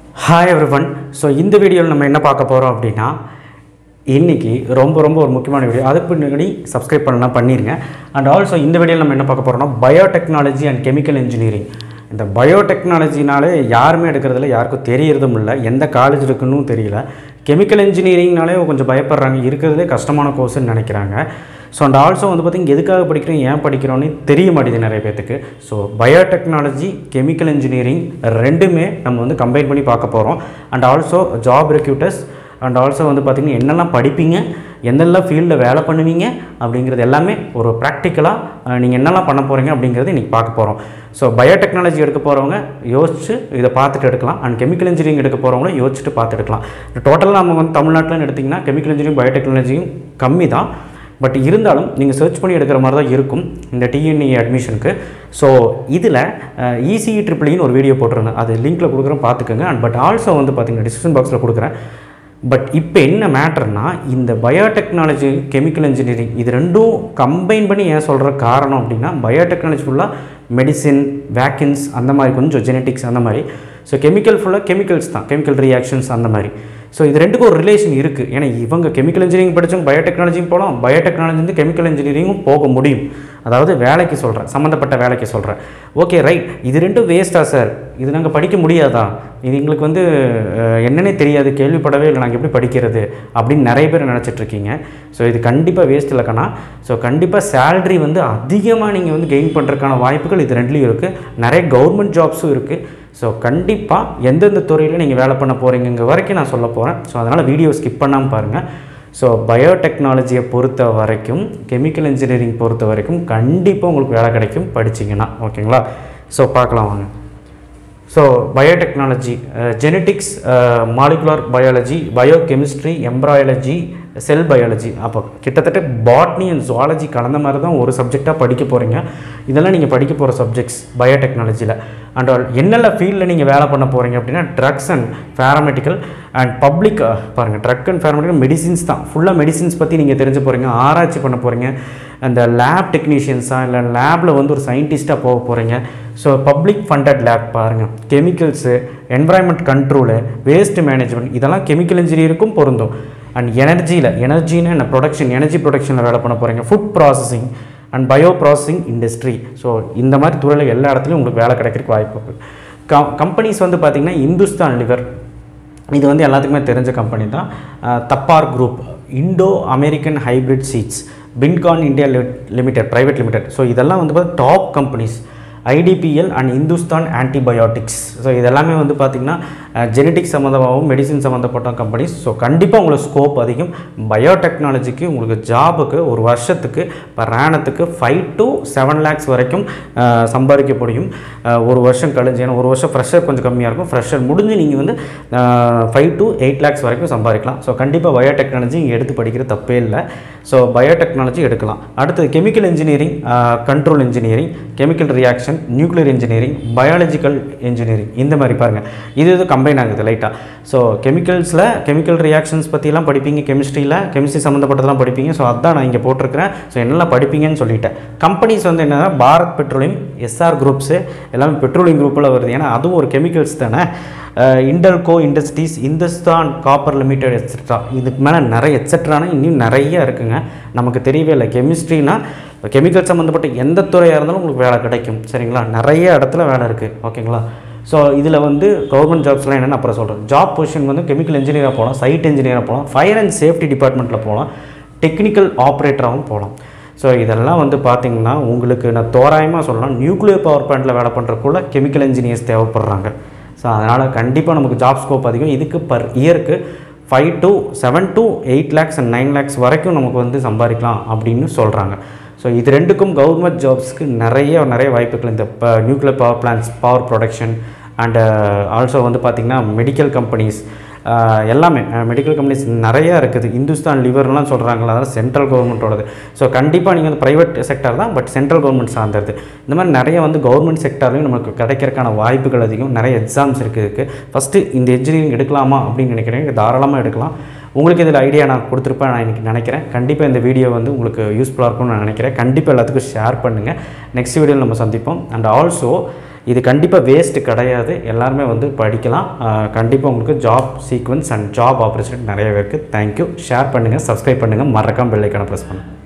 hi everyone so இந்த வீடியோவில் நம்ம என்ன பார்க்க போகிறோம் அப்படின்னா இன்றைக்கி ரொம்ப ரொம்ப ஒரு முக்கியமான வீடியோ அதுக்கு முன்னாடி சப்ஸ்கிரைப் பண்ணலாம் பண்ணிடுங்க அண்ட் ஆல்சோ இந்த வீடியோவில் நம்ம என்ன பார்க்க போகிறோம்னா பயோடெக்னாலஜி அண்ட் கெமிக்கல் இன்ஜினியரிங் இந்த பயோடெக்னாலஜினாலே யாருமே எடுக்கிறதில்ல யாருக்கும் தெரியறதும் இல்லை எந்த காலேஜ் இருக்குன்னு தெரியல கெமிக்கல் இன்ஜினியரிங்னாலே கொஞ்சம் பயப்படுறாங்க இருக்கிறதுலே கஷ்டமான கோர்ஸ்னு நினைக்கிறாங்க ஸோ அண்ட் ஆல்சோ வந்து பார்த்திங்க எதுக்காக படிக்கிறோம் ஏன் படிக்கிறோன்னு தெரிய மாட்டேங்குது நிறைய பேர்த்துக்கு ஸோ பயோடெக்னாலஜி கெமிக்கல் இன்ஜினியரிங் ரெண்டுமே நம்ம வந்து கம்பைன் பண்ணி பார்க்க போகிறோம் and also job recruiters and also வந்து பார்த்திங்கன்னா என்னெல்லாம் படிப்பீங்க எந்தெல்லாம் ஃபீல்டில் வேலை பண்ணுவீங்க அப்படிங்கிறது எல்லாமே ஒரு ப்ராக்டிக்கலாக நீங்கள் என்னெல்லாம் பண்ண போகிறீங்க அப்படிங்கிறது இன்றைக்கி பார்க்க போகிறோம் ஸோ பயோடெக்னாலஜி எடுக்க போகிறவங்க யோசிச்சு இதை பார்த்துட்டு எடுக்கலாம் அண்ட் கெமிக்கல் இன்ஜினியரிங் எடுக்க போகிறவங்க யோசிச்சுட்டு பார்த்து எடுக்கலாம் டோட்டலாக நம்ம வந்து தமிழ்நாட்டில் எடுத்திங்கன்னா கெமிக்கல் இன்ஜினியரிங் பயோடெக்னாலஜியும் கம்மி தான் பட் இருந்தாலும் நீங்கள் சர்ச் பண்ணி எடுக்கிற மாதிரி தான் இருக்கும் இந்த டிஎன்இ அட்மிஷனுக்கு ஸோ இதில் இசிஇ ட்ரிபிளின்னு ஒரு வீடியோ போட்டிருந்தேன் அது லிங்க்கில் கொடுக்குறேன் பார்த்துக்கோங்க அண்ட் பட் ஆல்சோ வந்து பார்த்தீங்கன்னா டிஸ்கிரிப்ஷன் பாக்ஸில் கொடுக்குறேன் பட் இப்போ என்ன மேட்டர்னா இந்த பயோடெக்னாலஜி கெமிக்கல் இன்ஜினியரிங் இது ரெண்டும் கம்பைன் பண்ணி ஏன் சொல்கிற காரணம் அப்படின்னா பயோடெக்னாலஜி ஃபுல்லாக மெடிசின் வேக்கின்ஸ் அந்த மாதிரி கொஞ்சம் ஜெனட்டிக்ஸ் அந்த மாதிரி ஸோ கெமிக்கல் ஃபுல்லாக கெமிக்கல்ஸ் தான் கெமிக்கல் ரியாக்ஷன்ஸ் அந்த மாதிரி ஸோ இது ரெண்டுக்கும் ஒரு ரிலேஷன் இருக்குது ஏன்னா இவங்க கெமிக்கல் இன்ஜினியரிங் படித்தவங்க பயோடெக்னாலஜியும் போகலாம் பயோடெக்னாலஜி வந்து கெமிக்கல் இன்ஜினியரிங்கும் போக முடியும் அதாவது வேலைக்கு சொல்கிறேன் சம்மந்தப்பட்ட வேலைக்கு சொல்கிறேன் ஓகே ரைட் இது ரெண்டும் வேஸ்ட்டா சார் இது நாங்கள் படிக்க முடியாதா இது எங்களுக்கு வந்து அஹ், என்னன்னே தெரியாது கேள்விப்படவே இல்லை நாங்கள் எப்படி படிக்கிறது அப்படின்னு நிறைய பேர் நினச்சிட்டு இருக்கீங்க ஸோ இது கண்டிப்பாக வேஸ்ட் இல்லைக்கண்ணா ஸோ கண்டிப்பாக சேல்ரி வந்து அதிகமாக நீங்கள் வந்து கெயின் பண்ணுறதுக்கான வாய்ப்புகள் இது ரெண்டுலேயும் இருக்குது நிறைய கவர்மெண்ட் ஜாப்ஸும் இருக்குது ஸோ கண்டிப்பாக எந்தெந்த துறையில் நீங்கள் வேலை பண்ண போகிறீங்க வரைக்கும் நான் சொல்ல போகிறேன் ஸோ அதனால் வீடியோ ஸ்கிப் பண்ணாமல் பாருங்கள் ஸோ பயோடெக்னாலஜியை பொறுத்த வரைக்கும் கெமிக்கல் இன்ஜினியரிங் பொறுத்த வரைக்கும் கண்டிப்பாக உங்களுக்கு வேலை கிடைக்கும் படிச்சிங்கன்னா ஓகேங்களா ஸோ பார்க்கலாம் வாங்க so biotechnology genetics molecular biology biochemistry embryology cell biology அப்போ கிட்டத்தட்ட பாட்னி அண்ட் ஜுவாலஜி கலந்த மாதிரி தான் ஒரு சப்ஜெக்டாக படிக்க போகிறீங்க இதெல்லாம் நீங்கள் படிக்க போகிற சப்ஜெக்ட்ஸ் பயோடெக்னாலஜியில் அண்ட் என்னென்ன ஃபீல்டில் நீங்கள் வேலை பண்ண போகிறீங்க அப்படின்னா drugs and paramedical and public பாருங்கள் ட்ரக் அண்ட் பேராமெடிக்கல் மெடிசின்ஸ் தான் ஃபுல்லாக மெடிசின்ஸ் பற்றி நீங்கள் தெரிஞ்சு போகிறீங்க ஆராய்ச்சி பண்ண போகிறீங்க அந்த லேப் டெக்னீஷியன்ஸாக இல்லை லேபில் வந்து ஒரு சயின்டிஸ்ட்டாக போக போகிறீங்க ஸோ பப்ளிக் ஃபண்டட் லேப் பாருங்கள் chemicals environment control waste management இதெல்லாம் கெமிக்கல் இன்ஜினியருக்கும் பொருந்தும் அண்ட் எனர்ஜியில் எனர்ஜின்னு என்ன ப்ரொடக்ஷன் எனர்ஜி ப்ரொடக்ஷனில் வேலை பண்ண போகிறீங்க food processing and bio processing industry so இந்த மாதிரி துறையில் எல்லா இடத்துலையும் உங்களுக்கு வேலை கிடைக்கிறதுக்கு வாய்ப்பு இருக்குது கம் கம்பெனிஸ் வந்து பார்த்திங்கன்னா இந்துஸ்தான் லிவர் இது வந்து எல்லாத்துக்குமே தெரிஞ்ச கம்பெனி தான் uh, Thapar group Indo American hybrid seeds பின்கான் India limited private limited so இதெல்லாம் வந்து பார்த்தா top companies IDPL and Hindustan antibiotics so இதெல்லாமே வந்து பார்த்திங்கன்னா ஜெனட்டிக் சம்மந்தமாகவும் மெடிசின் சம்மந்தப்பட்ட கம்பெனிஸ் ஸோ கண்டிப்பாக உங்களுக்கு ஸ்கோப் அதிகம் பயோடெக்னாலஜிக்கு உங்களுக்கு ஜாபுக்கு ஒரு வருஷத்துக்கு பர் ஆனத்துக்கு ஃபைவ் டு செவன் லேக்ஸ் வரைக்கும் அஹ், சம்பாதிக்க முடியும் அஹ், ஒரு வருஷம் கழிஞ்சு ஏன்னா ஒரு வருஷம் ஃப்ரெஷர் கொஞ்சம் கம்மியாக இருக்கும் ஃப்ரெஷர் முடிஞ்சு நீங்கள் வந்து ஃபைவ் டு எயிட் லேக்ஸ் வரைக்கும் சம்பாதிக்கலாம் ஸோ கண்டிப்பாக பயோடெக்னாலஜி இங்கே எடுத்து படிக்கிறது தப்பே இல்லை ஸோ பயோடெக்னாலஜி எடுக்கலாம் அடுத்தது chemical engineering control engineering chemical reaction nuclear engineering biological engineering இந்த மாதிரி பாருங்கள் இது இது கம்பைன் ஆகுது லைட்டாக ஸோ கெமிக்கல்ஸில் கெமிக்கல் ரியாக்ஷன்ஸ் பற்றிலாம் படிப்பீங்க கெமிஸ்ட்ரியில் கெமிஸ்ட்ரி சம்மந்தப்பட்டதெல்லாம் படிப்பீங்க ஸோ அதான் நான் இங்கே போட்டிருக்கிறேன் ஸோ என்னெல்லாம் படிப்பீங்கன்னு சொல்லிட்டேன் கம்பெனிஸ் வந்து என்னன்னா பாரத் பெட்ரோலியம் எஸ்ஆர் குரூப்ஸு எல்லாமே பெட்ரோலியம் குரூப்பில் வருது ஏன்னா அதுவும் ஒரு கெமிக்கல்ஸ் தானே Hindalco industries Hindustan copper limited etcetera இதுக்கு மேலே நிறைய எட்ஸெட்ரானா இன்னும் நிறைய இருக்குங்க நமக்கு தெரியவே இல்லை கெமிஸ்ட்ரினா கெமிக்கல் சம்மந்தப்பட்ட எந்த துறையாக இருந்தாலும் உங்களுக்கு வேலை கிடைக்கும் சரிங்களா நிறைய இடத்துல வேலை இருக்குது ஓகேங்களா ஸோ இதில் வந்து கவர்மெண்ட் ஜாப்ஸ்லாம் என்னென்னு அப்புறம் சொல்கிறேன் ஜாப் பொசிஷன் வந்து கெமிக்கல் இன்ஜினியராக போகலாம் சைட் இன்ஜினியராக போகலாம் ஃபயர் அண்ட் சேஃப்டி டிபார்ட்மெண்ட்டில் போகலாம் டெக்னிக்கல் ஆப்ரேட்டராகவும் போகலாம் ஸோ இதெல்லாம் வந்து பார்த்திங்கன்னா உங்களுக்கு நான் தோராயமாக சொல்லலாம் நியூக்ளியர் பவர் பிளான்ட்டில் வேலை பண்ணுறக்குள்ள கெமிக்கல் இன்ஜினியர்ஸ் தேவைப்படுறாங்க ஸோ அதனால் கண்டிப்பாக நமக்கு ஜாப் ஸ்கோப் அதிகம் இதுக்கு பர் இயருக்கு five to seven to eight lakhs and nine lakhs வரைக்கும் நமக்கு வந்து சம்பாதிக்கலாம் அப்படின்னு சொல்கிறாங்க ஸோ இது ரெண்டுக்கும் கவர்மெண்ட் ஜாப்ஸ்க்கு நிறைய நிறைய வாய்ப்புகள் இந்த nuclear power plants power production and also வந்து பார்த்திங்கன்னா மெடிக்கல் கம்பெனிஸ் எல்லாமே மெடிக்கல் கம்பெனிஸ் நிறையா இருக்குது இந்துஸ்தான் லிவர்லாம் சொல்கிறாங்களா அதெல்லாம் சென்ட்ரல் கவர்மெண்ட்டோடது ஸோ கண்டிப்பாக நீங்கள் வந்து ப்ரைவேட் செக்டர் தான் பட் சென்ட்ரல் கவர்மெண்ட் சார்ந்தது இந்த மாதிரி நிறைய வந்து கவர்மெண்ட் செக்டர்லையும் நமக்கு கிடைக்கிறதுக்கான வாய்ப்புகள் அதிகம் நிறைய எக்ஸாம்ஸ் இருக்குது இதுக்கு ஃபஸ்ட்டு இந்த இன்ஜினியரிங் எடுக்கலாமா அப்படின்னு நினைக்கிறேன் தாராளமாக எடுக்கலாம் உங்களுக்கு இதில் ஐடியா நான் கொடுத்துருப்பேன் நான் இன்றைக்கி நினைக்கிறேன் கண்டிப்பாக இந்த வீடியோ வந்து உங்களுக்கு யூஸ்ஃபுல்லாக இருக்கும்னு நான் நினைக்கிறேன் கண்டிப்பாக எல்லாத்துக்கும் ஷேர் பண்ணுங்கள் நெக்ஸ்ட் வீடியோவில் நம்ம சந்திப்போம் அண்ட் ஆல்சோ இது கண்டிப்பாக வேஸ்ட்டு கிடையாது எல்லாருமே வந்து படிக்கலாம் கண்டிப்பாக உங்களுக்கு job sequence and job opportunity நிறையவே இருக்குது தேங்க்யூ ஷேர் பண்ணுங்கள் சப்ஸ்கிரைப் பண்ணுங்கள் மறக்காம பெல்லைக்கான ப்ரெஸ் பண்ணுங்கள்